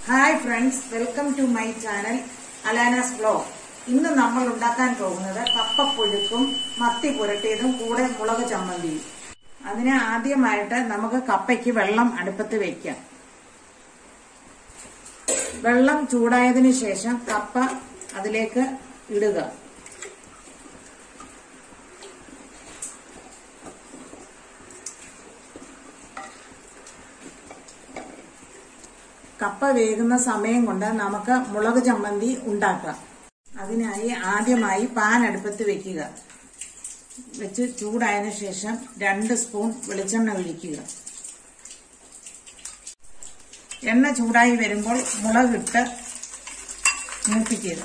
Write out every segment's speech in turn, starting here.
Hi friends welcome to my channel Alana's blog ഇന്ന് നമ്മൾ ഉണ്ടാക്കാൻ പോകുന്നത് കപ്പപ്പുഴുക്കും മത്തി പുരട്ടിയതും കൂടെ മുളക് ചമ്മന്തിയും അതിന് ആദ്യമായിട്ട് നമുക്ക് കപ്പയ്ക്ക് വെള്ളം അടുപ്പത്ത് വെക്കാം വെള്ളം ചൂടായതിനു ശേഷം കപ്പ അതിലേക്ക് ഇടുക കപ്പ വേകുന്ന സമയം കൊണ്ട് നമുക്ക് മുളക് ചമ്മന്തി ഉണ്ടാക്കാം അതിനായി ആദ്യമായി പാൻ അടുപ്പത്ത് വെക്കുക വെച്ച് ചൂടായതിനു ശേഷം രണ്ട് സ്പൂൺ വെളിച്ചെണ്ണ ഒഴിക്കുക എണ്ണ ചൂടായി വരുമ്പോൾ മുളകിട്ട് മൂപ്പിക്കുക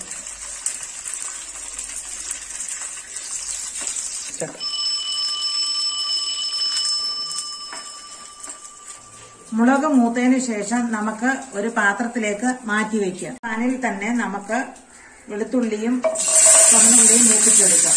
മുളക് മൂത്തതിന് ശേഷം നമുക്ക് ഒരു പാത്രത്തിലേക്ക് മാറ്റി വയ്ക്കാം പാനിൽ തന്നെ നമുക്ക് വെളുത്തുള്ളിയും ചുമന്നുള്ളിയും മൂപ്പിച്ചെടുക്കാം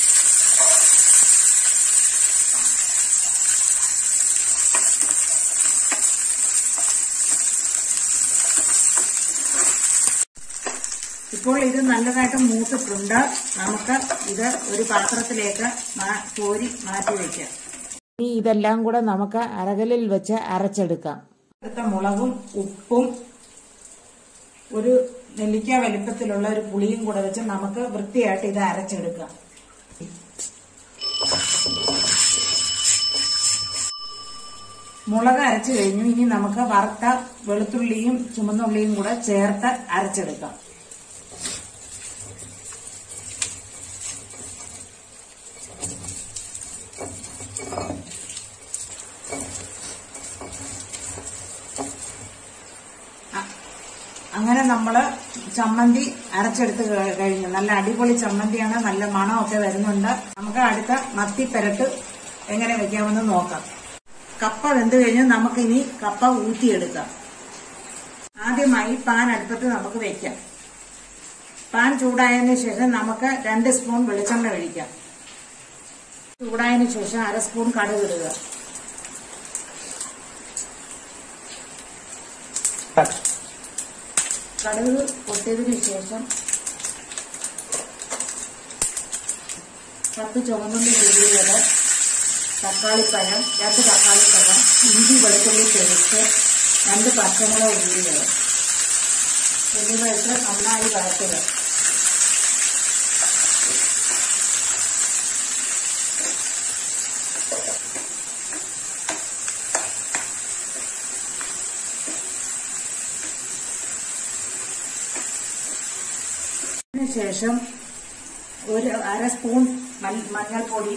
ഇപ്പോൾ ഇത് നല്ലതായിട്ട് മൂത്തിട്ടുണ്ട് നമുക്ക് ഇത് ഒരു പാത്രത്തിലേക്ക് മാ- കോരി മാറ്റി വയ്ക്കാം ഇനി ഇതെല്ലാം കൂടെ നമുക്ക് അരകലിൽ വെച്ച് അരച്ചെടുക്കാം അടുത്ത മുളകും ഉപ്പും ഒരു നെല്ലിക്ക വലിപ്പത്തിലുള്ള ഒരു പുളിയും കൂടെ വെച്ച് നമുക്ക് വൃത്തിയായിട്ട് ഇത് അരച്ചെടുക്കാം മുളക് അരച്ചു കഴിഞ്ഞു ഇനി നമുക്ക് വറുത്ത വെളുത്തുള്ളിയും ചുമന്നുള്ളിയും കൂടെ ചേർത്ത് അരച്ചെടുക്കാം അങ്ങനെ നമ്മള് ചമ്മന്തി അരച്ചെടുത്ത് കഴി- കഴിഞ്ഞു നല്ല അടിപൊളി ചമ്മന്തിയാണ് നല്ല മണമൊക്കെ വരുന്നുണ്ട് നമുക്ക് അടുത്ത മത്തി പെരട്ട് എങ്ങനെ വെക്കാമെന്ന് നോക്കാം കപ്പ വെന്ത് കഴിഞ്ഞ് നമുക്ക് ഇനി കപ്പ ഊറ്റിയെടുക്കാം ആദ്യമായി പാൻ അടുപ്പത്ത് നമുക്ക് വെക്കാം പാൻ ചൂടായതിനു ശേഷം നമുക്ക് രണ്ട് സ്പൂൺ വെളിച്ചെണ്ണ ഒഴിക്കാം ചൂടായതിനു ശേഷം അര സ്പൂൺ കടുക് ഇടുക കടുക് പൊട്ടിയതിനു ശേഷം പത്ത് ചുവന്നുള്ളി കീറിയത് തക്കാളിപ്പഴം രണ്ട് തക്കാളിപ്പഴം ഇഞ്ചി വെളുത്തുള്ളി പേസ്റ്റ് രണ്ട് പച്ചമുളക് കീറിയത് എന്നിവ ഇട്ട് നന്നായി വഴറ്റുക അതിനുശേഷം ഒരു അര സ്പൂൺ മൽ- മഞ്ഞൾപ്പൊടി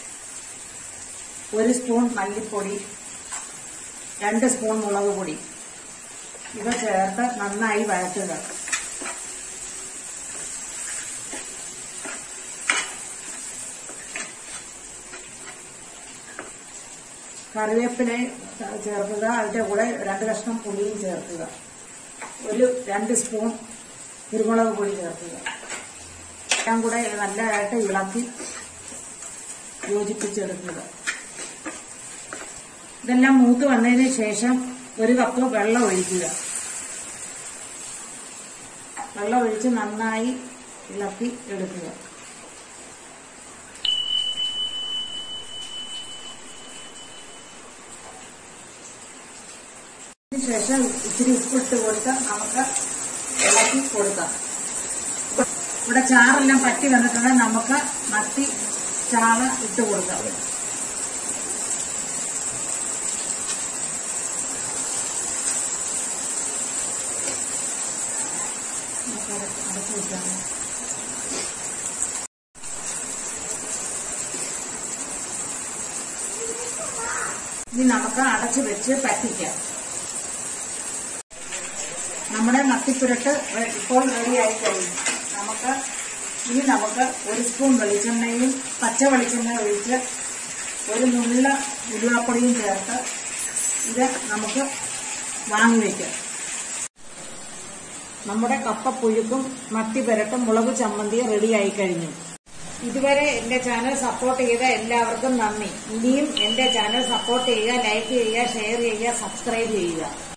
ഒരു സ്പൂൺ മല്ലിപ്പൊടി രണ്ട് സ്പൂൺ മുളക് പൊടി ഇവ ചേർത്ത് നന്നായി വഴറ്റുക കറിവേപ്പില ചേർക്കുക അതിന്റെ കൂടെ രണ്ട് കഷ്ണം പുളിയും ചേർക്കുക ഒരു രണ്ട് സ്പൂൺ കുരുമുളക് പൊടി ചേർക്കുക എല്ലാം കൂടെ നല്ലതായിട്ട് ഇളക്കി യോജിപ്പിച്ചെടുക്കുക ഇതെല്ലാം മൂത്ത് വന്നതിന് ശേഷം ഒരു കപ്പ് വെള്ളം ഒഴിക്കുക വെള്ളം ഒഴിച്ച് നന്നായി ഇളക്കി എടുക്കുക ശേഷം ഇച്ചിരി ഉപ്പിട്ട് കൊടുത്ത് നമുക്ക് ഇളക്കി കൊടുക്കാം ഇവിടെ ചാറെല്ലാം പറ്റി വന്നിട്ടുണ്ടെങ്കിൽ നമുക്ക് മത്തി ചാള ഇട്ട് കൊടുക്കാം നമുക്ക് അട- അടച്ച് വെക്കാം. ഇനി നമുക്ക് അടച്ചു വെച്ച് പറ്റിക്കാം നമ്മുടെ മത്തിപ്പുരട്ട് റെ- ഇപ്പോൾ റെഡിയായി കഴിഞ്ഞു നമുക്ക് ഇനി നമുക്ക് ഒരു സ്പൂൺ വെളിച്ചെണ്ണയും പച്ച വെളിച്ചെണ്ണ ഒഴിച്ച് ഒരു നുള്ള ഉരുളപ്പൊടിയും ചേർത്ത് ഇത് നമുക്ക് വാങ്ങി വയ്ക്കാം നമ്മുടെ കപ്പ പുഴുക്കും മത്തി പുരട്ടും മുളക് ചമ്മന്തിയും റെഡിയായി കഴിഞ്ഞു ഇതുവരെ എന്റെ ചാനൽ സപ്പോർട്ട് ചെയ്ത എല്ലാവർക്കും നന്ദി ഇനിയും എന്റെ ചാനൽ സപ്പോർട്ട് ചെയ്യുക ലൈക്ക് ചെയ്യുക ഷെയർ ചെയ്യുക സബ്സ്ക്രൈബ് ചെയ്യുക